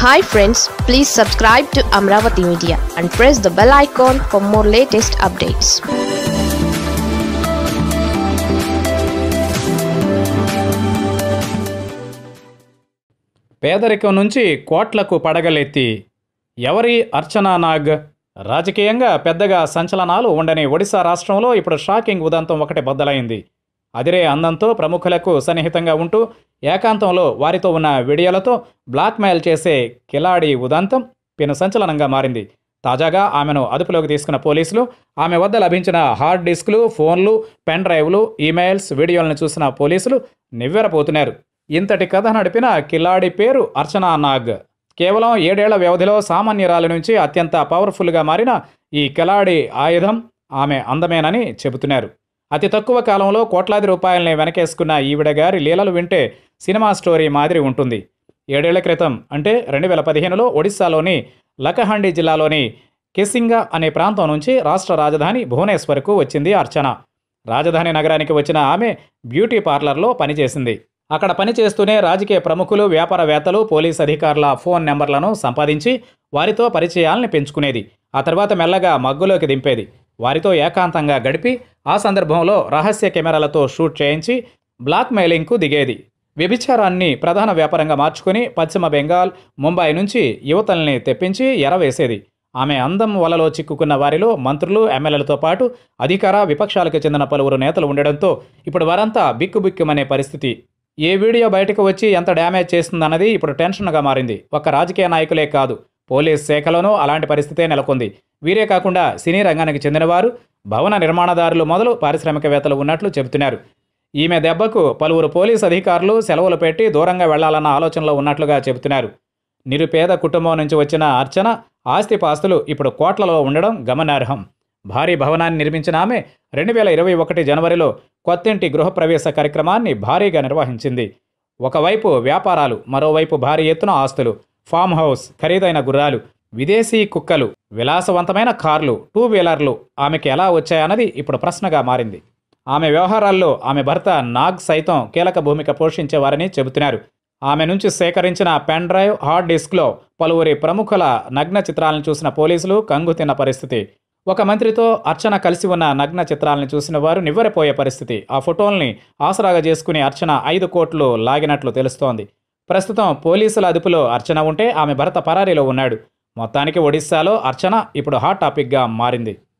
hi friends please subscribe to Amaravati media and press the bell icon for more latest updates పేదరికం నుంచి కోట్లకు పడగలెత్తి ఎవరి అర్చనా నాగ్ రాజకీయంగా పెద్దగా సంచలనాలు ఉండని ఒడిశా రాష్ట్రంలో ఇప్పుడు షాకింగ్ ఉదంతం ఒకటి బద్దలైంది అదిరే అందంతో ప్రముఖులకు సన్నిహితంగా ఉంటూ ఏకాంతంలో వారితో ఉన్న వీడియోలతో బ్లాక్మెయిల్ చేసే కిలాడి ఉదంతం పెను సంచలనంగా మారింది తాజాగా ఆమెను అదుపులోకి తీసుకున్న పోలీసులు ఆమె వద్ద లభించిన హార్డ్ డిస్క్లు ఫోన్లు పెన్ డ్రైవ్లు ఈమెయిల్స్ వీడియోలను చూసిన పోలీసులు నివ్వెరపోతున్నారు ఇంతటి కథ నడిపిన కిలాడి పేరు అర్చనా నాగ్ కేవలం ఏడేళ్ల వ్యవధిలో సామాన్యురాలి నుంచి అత్యంత పవర్ఫుల్గా మారిన ఈ కిలాడి ఆయుధం ఆమె అందమేనని చెబుతున్నారు అతి తక్కువ కాలంలో కోట్లాది రూపాయలని వెనకేసుకున్న ఈవిడ గారి లీలలు వింటే సినిమా స్టోరీ మాదిరి ఉంటుంది ఏడేళ్ల క్రితం అంటే రెండు వేల పదిహేనులో ఒడిశాలోని లకహండి జిల్లాలోని కిసింగా అనే ప్రాంతం నుంచి రాష్ట్ర రాజధాని భువనేశ్వర్కు వచ్చింది అర్చన రాజధాని నగరానికి వచ్చిన ఆమె బ్యూటీ పార్లర్లో పనిచేసింది అక్కడ పనిచేస్తూనే రాజకీయ ప్రముఖులు వ్యాపారవేత్తలు పోలీస్ అధికారుల ఫోన్ నెంబర్లను సంపాదించి వారితో పరిచయాల్ని పెంచుకునేది ఆ తర్వాత మెల్లగా మగ్గులోకి దింపేది వారితో ఏకాంతంగా గడిపి ఆ సందర్భంలో రహస్య కెమెరాలతో షూట్ చేయించి బ్లాక్ మెయిలింగ్కు దిగేది వ్యభిచారాన్ని ప్రధాన వ్యాపారంగా మార్చుకుని పశ్చిమ బెంగాల్ ముంబై నుంచి యువతల్ని తెప్పించి ఎరవేసేది ఆమె అందం వలలో చిక్కుకున్న వారిలో మంత్రులు ఎమ్మెల్యేలతో పాటు అధికార విపక్షాలకు చెందిన పలువురు నేతలు ఉండడంతో ఇప్పుడు వారంతా బిక్కుబిక్కుమనే పరిస్థితి ఏ వీడియో బయటకు వచ్చి ఎంత డ్యామేజ్ చేస్తుందన్నది ఇప్పుడు టెన్షన్గా మారింది ఒక్క రాజకీయ నాయకులే కాదు పోలీస్ శాఖలోనూ అలాంటి పరిస్థితే నెలకొంది వీరే కాకుండా సినీ రంగానికి చెందినవారు భవన నిర్మాణదారులు మొదలు పారిశ్రామికవేత్తలు ఉన్నట్లు చెబుతున్నారు ఈమె దెబ్బకు పలువురు పోలీస్ అధికారులు సెలవులు పెట్టి దూరంగా వెళ్లాలన్న ఆలోచనలో ఉన్నట్లుగా చెబుతున్నారు నిరుపేద కుటుంబం నుంచి వచ్చిన అర్చన ఆస్తిపాస్తులు ఇప్పుడు కోట్లలో ఉండడం గమనార్హం భారీ భవనాన్ని నిర్మించిన ఆమె రెండు వేల ఇరవై ఒకటి జనవరిలో కొత్తింటి గృహప్రవేశ కార్యక్రమాన్ని భారీగా నిర్వహించింది ఒకవైపు వ్యాపారాలు మరోవైపు భారీ ఎత్తున ఆస్తులు ఫామ్ హౌస్ ఖరీదైన గుర్రాలు విదేశీ కుక్కలు విలాసవంతమైన కార్లు టూ వీలర్లు ఆమెకి ఎలా వచ్చాయన్నది ఇప్పుడు ప్రశ్నగా మారింది ఆమె వ్యవహారాల్లో ఆమె భర్త నాగ్ సైతం కీలక భూమిక పోషించేవారని చెబుతున్నారు ఆమె నుంచి సేకరించిన పెన్ డ్రైవ్ హార్డ్ డిస్క్లో పలువురి ప్రముఖుల నగ్న చిత్రాలను చూసిన పోలీసులు కంగుతిన్న పరిస్థితి ఒక మంత్రితో అర్చన కలిసి ఉన్న నగ్న చిత్రాలను చూసిన వారు నివ్వెరపోయే పరిస్థితి ఆ ఫోటోల్ని ఆసరాగా చేసుకుని అర్చన ఐదు కోట్లు లాగినట్లు తెలుస్తోంది ప్రస్తుతం పోలీసుల అదుపులో అర్చన ఉంటే ఆమె భర్త పరారీలో ఉన్నాడు మొత్తానికి ఒడిశాలో అర్చన ఇప్పుడు హాట్ టాపిక్గా మారింది